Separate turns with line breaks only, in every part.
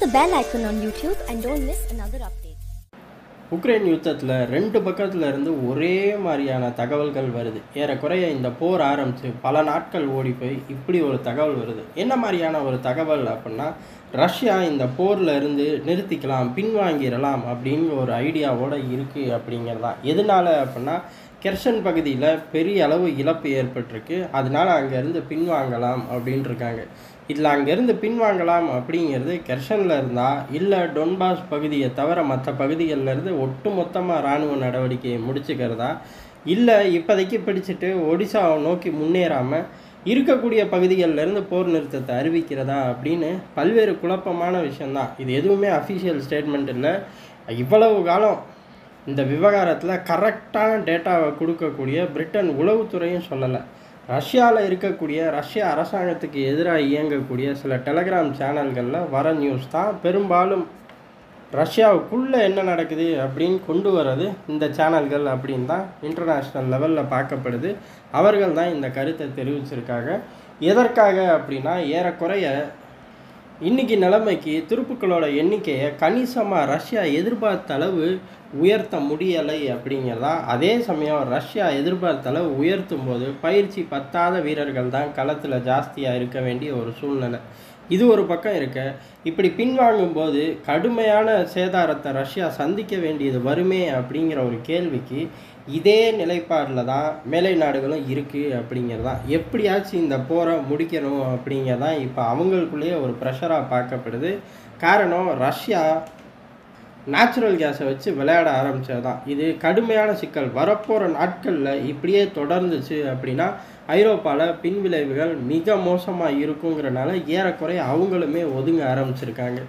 the bell icon on YouTube and don't miss another update.
Ukraine யுத்தத்தில் ரெண்டு பக்கத்துல இருந்து ஒரே மாதிரியான தகவல்கள் வருது ஏறக்குறைய இந்த போர் ஆரம்பித்து பல நாட்கள் ஓடி போய் இப்படி ஒரு தகவல் வருது என்ன மாதிரியான ஒரு தகவல் அப்படின்னா ரஷ்யா இந்த போரில் இருந்து நிறுத்திக்கலாம் பின்வாங்கிடலாம் அப்படிங்கிற ஒரு ஐடியாவோட இருக்குது அப்படிங்கிறதா எதனால அப்படின்னா கெர்சன் பகுதியில் பெரிய அளவு இழப்பு ஏற்பட்டிருக்கு அதனால அங்கேருந்து பின்வாங்கலாம் அப்படின்ட்டு இருக்காங்க இதில் அங்கேருந்து பின்வாங்கலாம் அப்படிங்கிறது கெர்ஷனில் இருந்தால் இல்லை டொன்பாஸ் பகுதியை தவிர மற்ற பகுதிகளில் இருந்து ஒட்டு மொத்தமாக இராணுவ நடவடிக்கையை முடிச்சுக்கிறதா இல்லை இப்போதைக்கு பிடிச்சிட்டு ஒடிசாவை நோக்கி முன்னேறாமல் இருக்கக்கூடிய பகுதிகளில் இருந்து போர் நிறுத்தத்தை அறிவிக்கிறதா அப்படின்னு பல்வேறு குழப்பமான விஷயந்தான் இது எதுவுமே அஃபிஷியல் ஸ்டேட்மெண்ட் இல்லை இவ்வளவு காலம் இந்த விவகாரத்தில் கரெக்டான டேட்டாவை கொடுக்கக்கூடிய பிரிட்டன் உளவுத்துறையும் சொல்லலை ரஷ்யாவில் இருக்கக்கூடிய ரஷ்ய அரசாங்கத்துக்கு எதிராக இயங்கக்கூடிய சில டெலகிராம் சேனல்களில் வர நியூஸ் தான் பெரும்பாலும் ரஷ்யாவுக்குள்ளே என்ன நடக்குது அப்படின்னு கொண்டு வர்றது இந்த சேனல்கள் அப்படின்னு தான் இன்டர்நேஷ்னல் லெவலில் பார்க்கப்படுது அவர்கள் தான் இந்த கருத்தை தெரிவிச்சிருக்காங்க எதற்காக அப்படின்னா ஏறக்குறைய இன்னைக்கு நிலைமைக்கு துருப்புக்களோட எண்ணிக்கையை கணிசமாக ரஷ்யா எதிர்பார்த்த அளவு உயர்த்த முடியலை அப்படிங்கிறதா அதே சமயம் ரஷ்யா எதிர்பார்த்த அளவு உயர்த்தும் போது பயிற்சி பத்தாத வீரர்கள் தான் களத்தில் ஜாஸ்தியாக இருக்க வேண்டிய ஒரு சூழ்நிலை இது ஒரு பக்கம் இருக்க இப்படி பின்வாங்கும் போது கடுமையான சேதாரத்தை ரஷ்யா சந்திக்க வேண்டியது வருமே அப்படிங்கிற ஒரு கேள்விக்கு இதே நிலைப்பாடில் தான் மேலை நாடுகளும் இருக்குது அப்படிங்கிறது தான் எப்படியாச்சும் இந்த போரை முடிக்கணும் அப்படிங்கிறதான் இப்போ அவங்களுக்குள்ளேயே ஒரு ப்ரெஷராக பார்க்கப்படுது காரணம் ரஷ்யா நேச்சுரல் கேஸை வச்சு விளையாட ஆரம்பித்தது தான் இது கடுமையான சிக்கல் வரப்போகிற நாட்களில் இப்படியே தொடர்ந்துச்சு அப்படின்னா ஐரோப்பாவில் பின்விளைவுகள் மிக மோசமாக இருக்குங்கிறனால ஏறக்குறைய அவங்களுமே ஒதுங்க ஆரம்பிச்சிருக்காங்க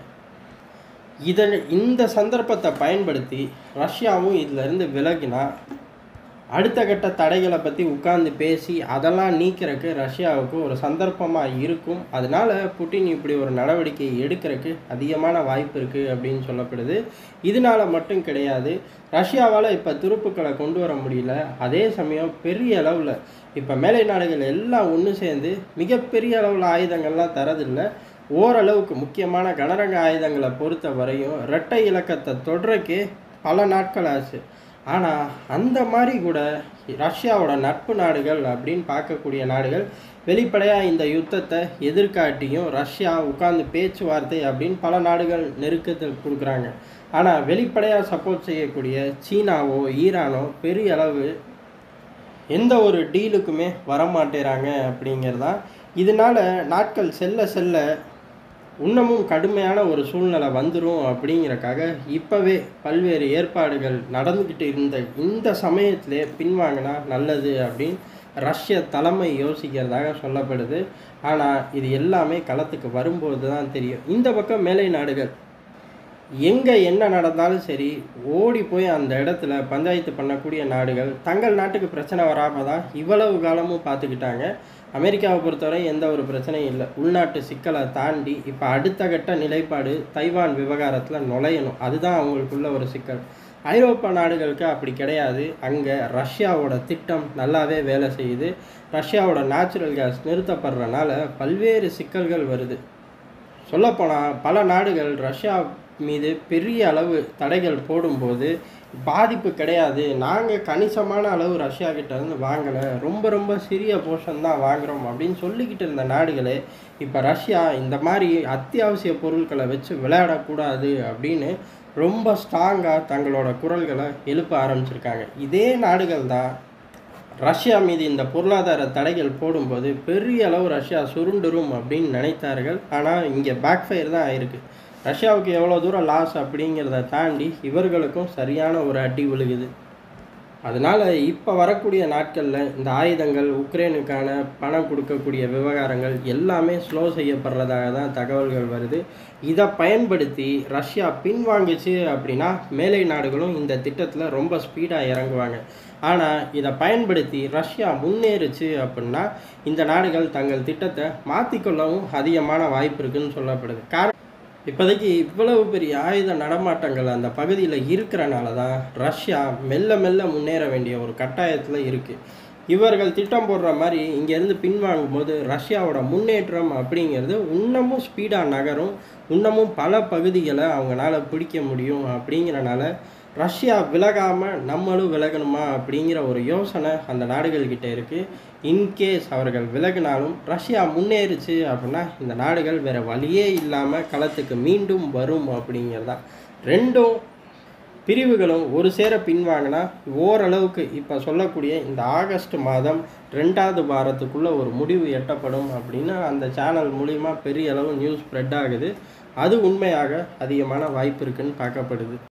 இதை இந்த சந்தர்ப்பத்தை பயன்படுத்தி ரஷ்யாவும் இதிலிருந்து விலகினா அடுத்த கட்ட தடைகளை பற்றி உட்கார்ந்து பேசி அதெல்லாம் நீக்கிறதுக்கு ரஷ்யாவுக்கு ஒரு சந்தர்ப்பமாக இருக்கும் அதனால புட்டின் இப்படி ஒரு நடவடிக்கை எடுக்கிறதுக்கு அதிகமான வாய்ப்பு இருக்குது அப்படின்னு சொல்லப்படுது இதனால மட்டும் கிடையாது ரஷ்யாவால் இப்போ துருப்புக்களை கொண்டு வர முடியல அதே சமயம் பெரிய அளவில் இப்போ மேலை நாடுகள் எல்லாம் ஒன்று சேர்ந்து மிகப்பெரிய அளவில் ஆயுதங்கள்லாம் தரதில்லை ஓரளவுக்கு முக்கியமான கனரக ஆயுதங்களை பொறுத்த வரையும் இரட்டை இலக்கத்தை தொடரக்கே பல நாட்கள் ஆச்சு ஆனால் அந்த மாதிரி கூட ரஷ்யாவோட நட்பு நாடுகள் அப்படின்னு பார்க்கக்கூடிய நாடுகள் வெளிப்படையாக இந்த யுத்தத்தை எதிர்காட்டியும் ரஷ்யா உட்கார்ந்து பேச்சுவார்த்தை அப்படின்னு பல நாடுகள் நெருக்கத்தில் கொடுக்குறாங்க ஆனால் வெளிப்படையாக சப்போர்ட் செய்யக்கூடிய சீனாவோ ஈரானோ பெரிய அளவு எந்த ஒரு டீலுக்குமே வரமாட்டேறாங்க அப்படிங்கிறதான் இதனால நாட்கள் செல்ல செல்ல இன்னமும் கடுமையான ஒரு சூழ்நிலை வந்துடும் அப்படிங்கிறக்காக இப்போவே பல்வேறு ஏற்பாடுகள் நடந்துக்கிட்டு இருந்த இந்த சமயத்திலே பின்வாங்கினா நல்லது அப்படின்னு ரஷ்ய தலைமை யோசிக்கிறதாக சொல்லப்படுது ஆனால் இது எல்லாமே களத்துக்கு வரும்போது தான் தெரியும் இந்த பக்கம் மேலை நாடுகள் எங்கே என்ன நடந்தாலும் சரி ஓடி போய் அந்த இடத்துல பஞ்சாயத்து பண்ணக்கூடிய நாடுகள் தங்கள் நாட்டுக்கு பிரச்சனை வராமல் தான் இவ்வளவு காலமும் பார்த்துக்கிட்டாங்க அமெரிக்காவை பொறுத்தவரை எந்த ஒரு பிரச்சனையும் இல்லை உள்நாட்டு சிக்கலை தாண்டி இப்போ அடுத்த கட்ட நிலைப்பாடு தைவான் விவகாரத்தில் நுழையணும் அதுதான் அவங்களுக்குள்ள ஒரு சிக்கல் ஐரோப்பா நாடுகளுக்கு அப்படி கிடையாது அங்கே ரஷ்யாவோட திட்டம் நல்லாவே வேலை செய்யுது ரஷ்யாவோட நேச்சுரல் கேஸ் நிறுத்தப்படுறனால பல்வேறு சிக்கல்கள் வருது சொல்லப்போனால் பல நாடுகள் ரஷ்யா மீது பெரிய அளவு தடைகள் போடும்போது பாதிப்பு கிடையாது நாங்கள் கணிசமான அளவு ரஷ்யா கிட்ட இருந்து வாங்கலை ரொம்ப ரொம்ப சிறிய போர்ஷன் தான் வாங்குகிறோம் அப்படின்னு சொல்லிக்கிட்டு இருந்த நாடுகளே இப்போ ரஷ்யா இந்த மாதிரி அத்தியாவசிய பொருட்களை வச்சு விளையாடக்கூடாது அப்படின்னு ரொம்ப ஸ்ட்ராங்காக தங்களோட குரல்களை எழுப்ப ஆரம்பிச்சிருக்காங்க இதே நாடுகள் தான் ரஷ்யா மீது இந்த பொருளாதார தடைகள் போடும்போது பெரிய அளவு ரஷ்யா சுருண்டுரும் அப்படின்னு நினைத்தார்கள் ஆனால் இங்கே பேக்ஃபயர் தான் ஆயிருக்கு ரஷ்யாவுக்கு எவ்வளோ தூரம் லாஸ் அப்படிங்கிறத தாண்டி இவர்களுக்கும் சரியான ஒரு அடி விழுகுது அதனால் இப்போ வரக்கூடிய நாட்களில் இந்த ஆயுதங்கள் உக்ரைனுக்கான பணம் கொடுக்கக்கூடிய விவகாரங்கள் எல்லாமே ஸ்லோ செய்யப்படுறதாக தான் தகவல்கள் வருது இதை பயன்படுத்தி ரஷ்யா பின்வாங்குச்சு அப்படின்னா மேலை நாடுகளும் இந்த திட்டத்தில் ரொம்ப ஸ்பீடாக இறங்குவாங்க ஆனால் இதை பயன்படுத்தி ரஷ்யா முன்னேறுச்சு அப்படின்னா இந்த நாடுகள் தங்கள் திட்டத்தை மாற்றிக்கொள்ளவும் அதிகமான வாய்ப்பு இருக்குன்னு சொல்லப்படுது காரணம் இப்போதைக்கு இவ்வளவு பெரிய ஆயுத நடமாட்டங்கள் அந்த பகுதியில் இருக்கிறனால தான் ரஷ்யா மெல்ல மெல்ல முன்னேற வேண்டிய ஒரு கட்டாயத்தில் இருக்குது இவர்கள் திட்டம் போடுற மாதிரி இங்கேருந்து பின்வாங்கும்போது ரஷ்யாவோட முன்னேற்றம் அப்படிங்கிறது இன்னமும் ஸ்பீடாக நகரும் இன்னமும் பல பகுதிகளை அவங்களால பிடிக்க முடியும் அப்படிங்கிறனால ரஷ்யா விலகாமல் நம்மளும் விலகணுமா அப்படிங்கிற ஒரு யோசனை அந்த நாடுகள்கிட்ட இருக்குது இன்கேஸ் அவர்கள் விலகினாலும் ரஷ்யா முன்னேறிச்சு அப்படின்னா இந்த நாடுகள் வேறு வழியே இல்லாமல் களத்துக்கு மீண்டும் வரும் அப்படிங்கிறதான் ரெண்டும் பிரிவுகளும் ஒரு சேர பின்வாங்கினா ஓரளவுக்கு இப்போ சொல்லக்கூடிய இந்த ஆகஸ்ட் மாதம் ரெண்டாவது வாரத்துக்குள்ளே ஒரு முடிவு எட்டப்படும் அப்படின்னு அந்த சேனல் மூலிமா பெரிய அளவு நியூஸ் ஸ்ப்ரெட் ஆகுது அது உண்மையாக அதிகமான வாய்ப்பு இருக்குன்னு பார்க்கப்படுது